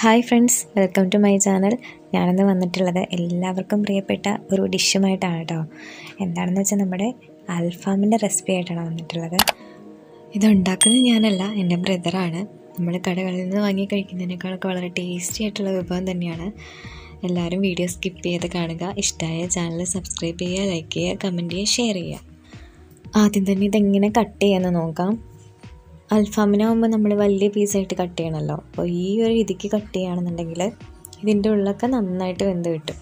hi friends welcome to my channel ഞാനിന്ന് വന്നിട്ടുള്ളത് എല്ലാവർക്കും പ്രിയപ്പെട്ട ഒരു ഡിഷുമായിട്ടാണ് കേട്ടോ എന്താണെന്ന് വെച്ചാൽ നമ്മുടെ അൽഫാമിൻ്റെ റെസിപ്പി ആയിട്ടാണ് വന്നിട്ടുള്ളത് ഇത് ഉണ്ടാക്കുന്നത് ഞാനല്ല എൻ്റെ ബ്രദറാണ് നമ്മൾ കടകളിൽ നിന്ന് വാങ്ങി കഴിക്കുന്നതിനേക്കാളൊക്കെ വളരെ ടേസ്റ്റി ആയിട്ടുള്ള വിഭവം തന്നെയാണ് എല്ലാവരും വീഡിയോ സ്കിപ്പ് ചെയ്ത് കാണുക ഇഷ്ടമായ ചാനൽ സബ്സ്ക്രൈബ് ചെയ്യുക ലൈക്ക് ചെയ്യുക കമൻറ്റ് ചെയ്യുക ഷെയർ ചെയ്യുക ആദ്യം തന്നെ ഇതെങ്ങനെ കട്ട് ചെയ്യാമെന്ന് നോക്കാം അൽഫാമിനാകുമ്പോൾ നമ്മൾ വലിയ പീസായിട്ട് കട്ട് ചെയ്യണമല്ലോ അപ്പോൾ ഈ ഒരു രീതിക്ക് കട്ട് ചെയ്യുകയാണെന്നുണ്ടെങ്കിൽ ഇതിൻ്റെ ഉള്ളൊക്കെ നന്നായിട്ട് വെന്ത് കിട്ടും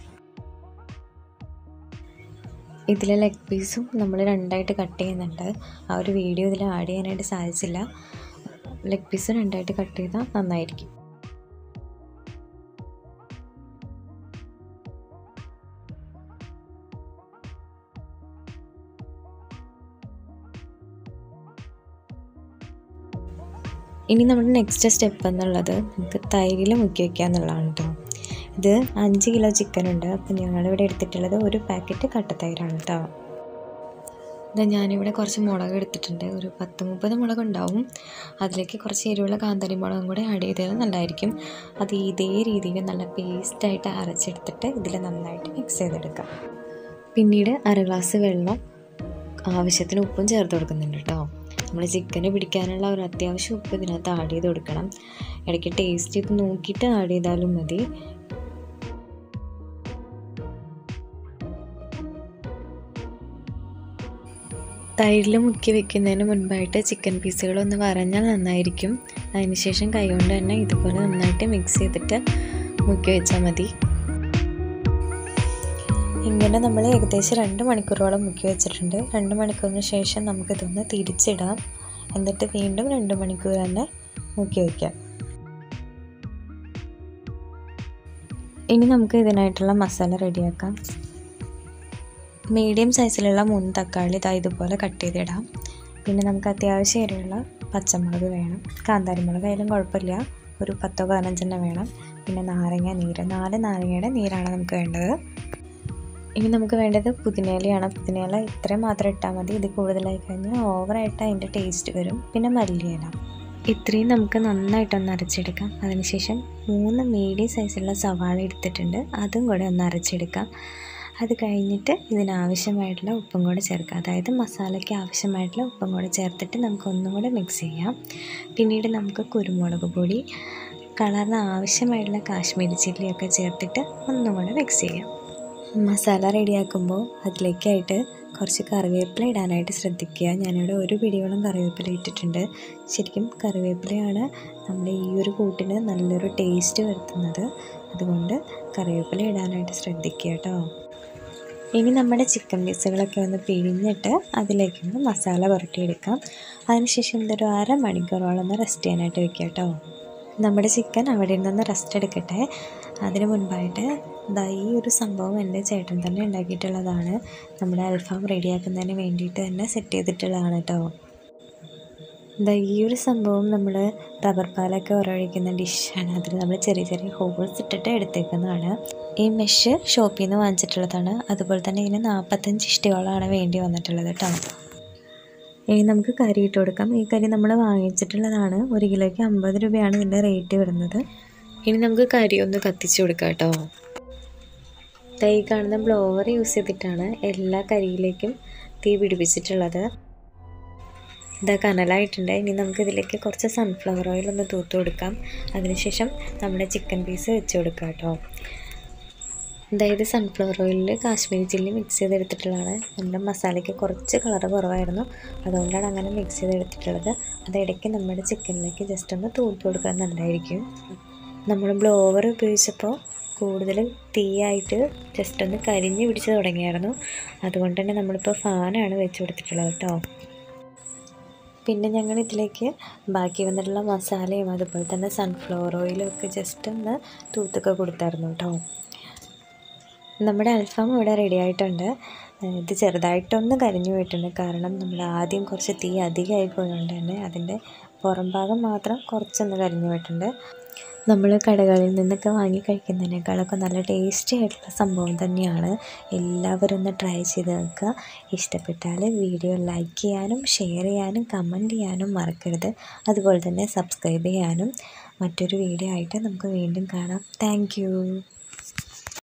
ഇതിലെ ലെഗ് പീസും നമ്മൾ രണ്ടായിട്ട് കട്ട് ചെയ്യുന്നുണ്ട് ആ ഒരു വീഡിയോ ഇതിൽ ആഡ് ചെയ്യാനായിട്ട് സാധിച്ചില്ല ലെഗ് പീസ് രണ്ടായിട്ട് കട്ട് ചെയ്താൽ നന്നായിരിക്കും ഇനി നമ്മുടെ നെക്സ്റ്റ് സ്റ്റെപ്പ് എന്നുള്ളത് നമുക്ക് തൈരിൽ മുക്കി വയ്ക്കുക എന്നുള്ളതാണ് കേട്ടോ ഇത് അഞ്ച് കിലോ ചിക്കൻ ഉണ്ട് അപ്പോൾ ഞങ്ങളിവിടെ എടുത്തിട്ടുള്ളത് ഒരു പാക്കറ്റ് കട്ടത്തൈരാണ് കേട്ടോ ഇത് ഞാനിവിടെ കുറച്ച് മുളക് എടുത്തിട്ടുണ്ട് ഒരു പത്ത് മുപ്പത് മുളക് ഉണ്ടാവും അതിലേക്ക് കുറച്ച് എരിവുള്ള കാന്താരി മുളകും കൂടെ ആഡ് ചെയ്താൽ നല്ലതായിരിക്കും അത് ഇതേ രീതിയിൽ നല്ല പേസ്റ്റായിട്ട് അരച്ചെടുത്തിട്ട് ഇതിൽ നന്നായിട്ട് മിക്സ് ചെയ്തെടുക്കാം പിന്നീട് അര ഗ്ലാസ് വെള്ളം ആവശ്യത്തിന് ഉപ്പും ചേർത്ത് കൊടുക്കുന്നുണ്ട് കേട്ടോ നമ്മൾ ചിക്കന് പിടിക്കാനുള്ള ഒരു അത്യാവശ്യം ഉപ്പ് ഇതിനകത്ത് ആഡ് ചെയ്ത് കൊടുക്കണം ഇടയ്ക്ക് ടേസ്റ്റ് ഒക്കെ നോക്കിയിട്ട് ആഡ് ചെയ്താലും മതി തൈരിൽ മുക്കി വെക്കുന്നതിന് മുൻപായിട്ട് ചിക്കൻ പീസുകളൊന്ന് വരഞ്ഞാൽ നന്നായിരിക്കും അതിനുശേഷം കൈകൊണ്ട് തന്നെ ഇതുപോലെ നന്നായിട്ട് മിക്സ് ചെയ്തിട്ട് മുക്കി വെച്ചാൽ മതി ഇങ്ങനെ നമ്മൾ ഏകദേശം രണ്ട് മണിക്കൂറോളം മുക്കി വെച്ചിട്ടുണ്ട് രണ്ട് മണിക്കൂറിന് ശേഷം നമുക്കിതൊന്ന് തിരിച്ചിടാം എന്നിട്ട് വീണ്ടും രണ്ട് മണിക്കൂർ തന്നെ മുക്കി വയ്ക്കാം ഇനി നമുക്ക് ഇതിനായിട്ടുള്ള മസാല റെഡിയാക്കാം മീഡിയം സൈസിലുള്ള മൂന്ന് തക്കാളി ഇതാ ഇതുപോലെ കട്ട് ചെയ്തിടാം പിന്നെ നമുക്ക് അത്യാവശ്യം എരിവുള്ള പച്ചമുളക് വേണം കാന്താരിമുളക് ആയാലും കുഴപ്പമില്ല ഒരു പത്തോ പതിനഞ്ചെണ്ണം വേണം പിന്നെ നാരങ്ങ നീര് നാല് നാരങ്ങയുടെ നീരാണ് നമുക്ക് വേണ്ടത് ഇനി നമുക്ക് വേണ്ടത് പുതിനയിലയാണ് പുതിനയില ഇത്രയും മാത്രം ഇട്ടാൽ മതി ഇത് കൂടുതലായി കഴിഞ്ഞാൽ ഓവറായിട്ട് അതിൻ്റെ ടേസ്റ്റ് വരും പിന്നെ മല്ലിയില ഇത്രയും നമുക്ക് നന്നായിട്ടൊന്ന് അരച്ചെടുക്കാം അതിനുശേഷം മൂന്ന് മീഡിയം സൈസുള്ള സവാള എടുത്തിട്ടുണ്ട് അതും കൂടെ ഒന്ന് അരച്ചെടുക്കാം അത് കഴിഞ്ഞിട്ട് ഇതിനാവശ്യമായിട്ടുള്ള ഉപ്പും കൂടെ ചേർക്കുക അതായത് മസാലയ്ക്ക് ആവശ്യമായിട്ടുള്ള ഉപ്പും കൂടെ ചേർത്തിട്ട് നമുക്ക് ഒന്നും കൂടെ മിക്സ് ചെയ്യാം പിന്നീട് നമുക്ക് കുരുമുളക് പൊടി കളറിന് ആവശ്യമായിട്ടുള്ള കാശ്മീരി ചില്ലിയൊക്കെ ചേർത്തിട്ട് ഒന്നും കൂടെ മിക്സ് ചെയ്യാം മസാല റെഡിയാക്കുമ്പോൾ അതിലേക്കായിട്ട് കുറച്ച് കറിവേപ്പില ഇടാനായിട്ട് ശ്രദ്ധിക്കുക ഞാനിവിടെ ഒരു പിടിയോളം കറിവേപ്പില ഇട്ടിട്ടുണ്ട് ശരിക്കും കറിവേപ്പിലയാണ് നമ്മുടെ ഈ ഒരു കൂട്ടിന് നല്ലൊരു ടേസ്റ്റ് വരുത്തുന്നത് അതുകൊണ്ട് കറിവേപ്പില ഇടാനായിട്ട് ശ്രദ്ധിക്കുക കേട്ടോ ഇനി നമ്മുടെ ചിക്കൻ പീസുകളൊക്കെ ഒന്ന് പിഴിഞ്ഞിട്ട് അതിലേക്കൊന്ന് മസാല പുരട്ടിയെടുക്കാം അതിനുശേഷം ഇതൊരു അര മണിക്കൂറോളം ഒന്ന് റെസ്റ്റ് ചെയ്യാനായിട്ട് വെക്കുക കേട്ടോ നമ്മുടെ ചിക്കൻ അവിടെ നിന്ന് റെസ്റ്റ് എടുക്കട്ടെ അതിന് മുൻപായിട്ട് ഇതാ ഈ ഒരു സംഭവം എൻ്റെ ചേട്ടൻ തന്നെ ഉണ്ടാക്കിയിട്ടുള്ളതാണ് നമ്മുടെ അൽഫാം റെഡിയാക്കുന്നതിന് വേണ്ടിയിട്ട് തന്നെ സെറ്റ് ചെയ്തിട്ടുള്ളതാണ് കേട്ടോ ഇതാ ഈ ഒരു സംഭവം നമ്മൾ റബ്ബർ പാലൊക്കെ ഉറഴിക്കുന്ന ഡിഷാണ് അതിൽ നമ്മൾ ചെറിയ ചെറിയ ഹോൾസ് ഇട്ടിട്ട് എടുത്തേക്കുന്നതാണ് ഈ മെഷ് ഷോപ്പിൽ നിന്ന് വാങ്ങിച്ചിട്ടുള്ളതാണ് അതുപോലെ തന്നെ ഇതിന് നാൽപ്പത്തഞ്ച് ഇഷ്ടികളാണ് വേണ്ടി വന്നിട്ടുള്ളത് കേട്ടോ ഇനി നമുക്ക് കരി ഇട്ട് കൊടുക്കാം ഈ കരി നമ്മൾ വാങ്ങിച്ചിട്ടുള്ളതാണ് ഒരു കിലോയ്ക്ക് അമ്പത് രൂപയാണ് ഇതിൻ്റെ റേറ്റ് വരുന്നത് ഇനി നമുക്ക് കരി ഒന്ന് കത്തിച്ച് കൊടുക്കാം കേട്ടോ തൈ കാണുന്ന ബ്ലോവർ യൂസ് ചെയ്തിട്ടാണ് എല്ലാ കരിയിലേക്കും തീ പിടിപ്പിച്ചിട്ടുള്ളത് ഇതാ കനലായിട്ടുണ്ട് ഇനി നമുക്ക് ഇതിലേക്ക് കുറച്ച് സൺഫ്ലവർ ഓയിൽ ഒന്ന് തൂത്ത് കൊടുക്കാം അതിനുശേഷം നമ്മുടെ ചിക്കൻ പീസ് വെച്ച് കൊടുക്കാം കേട്ടോ അതായത് സൺഫ്ലവർ ഓയിലിൽ കാശ്മീരി ചില്ലി മിക്സ് ചെയ്തെടുത്തിട്ടുള്ളതാണ് നമ്മുടെ മസാലയ്ക്ക് കുറച്ച് കളർ കുറവായിരുന്നു അതുകൊണ്ടാണ് അങ്ങനെ മിക്സ് ചെയ്തെടുത്തിട്ടുള്ളത് അത് ഇടയ്ക്ക് നമ്മുടെ ചിക്കനിലേക്ക് ജസ്റ്റ് ഒന്ന് തൂത്ത് കൊടുക്കാൻ നല്ലതായിരിക്കും നമ്മൾ ബ്ലോവർ ഉപയോഗിച്ചപ്പോൾ കൂടുതൽ തീയായിട്ട് ജസ്റ്റ് ഒന്ന് കരിഞ്ഞ് പിടിച്ച് തുടങ്ങിയായിരുന്നു അതുകൊണ്ട് തന്നെ നമ്മളിപ്പോൾ ഫാനാണ് വെച്ച് കൊടുത്തിട്ടുള്ളത് കേട്ടോ പിന്നെ ഞങ്ങൾ ഇതിലേക്ക് ബാക്കി വന്നിട്ടുള്ള മസാലയും അതുപോലെ തന്നെ സൺഫ്ലവർ ഓയിലും ഒക്കെ ജസ്റ്റ് ഒന്ന് തൂത്തൊക്കെ കൊടുത്തായിരുന്നു കേട്ടോ നമ്മുടെ അൽഫാം ഇവിടെ റെഡി ആയിട്ടുണ്ട് ഇത് ചെറുതായിട്ടൊന്ന് കരിഞ്ഞു പോയിട്ടുണ്ട് കാരണം നമ്മൾ ആദ്യം കുറച്ച് തീ അധികമായി പോയതുകൊണ്ട് തന്നെ അതിൻ്റെ പുറം ഭാഗം മാത്രം കുറച്ചൊന്ന് കരിഞ്ഞു പോയിട്ടുണ്ട് നമ്മൾ കടകളിൽ നിന്നൊക്കെ വാങ്ങി കഴിക്കുന്നതിനേക്കാളൊക്കെ നല്ല ടേസ്റ്റി ആയിട്ടുള്ള സംഭവം തന്നെയാണ് എല്ലാവരും ഒന്ന് ട്രൈ ചെയ്ത് നോക്കുക ഇഷ്ടപ്പെട്ടാൽ വീഡിയോ ലൈക്ക് ചെയ്യാനും ഷെയർ ചെയ്യാനും കമൻറ്റ് ചെയ്യാനും മറക്കരുത് അതുപോലെ തന്നെ സബ്സ്ക്രൈബ് ചെയ്യാനും മറ്റൊരു വീഡിയോ ആയിട്ട് നമുക്ക് വീണ്ടും കാണാം താങ്ക്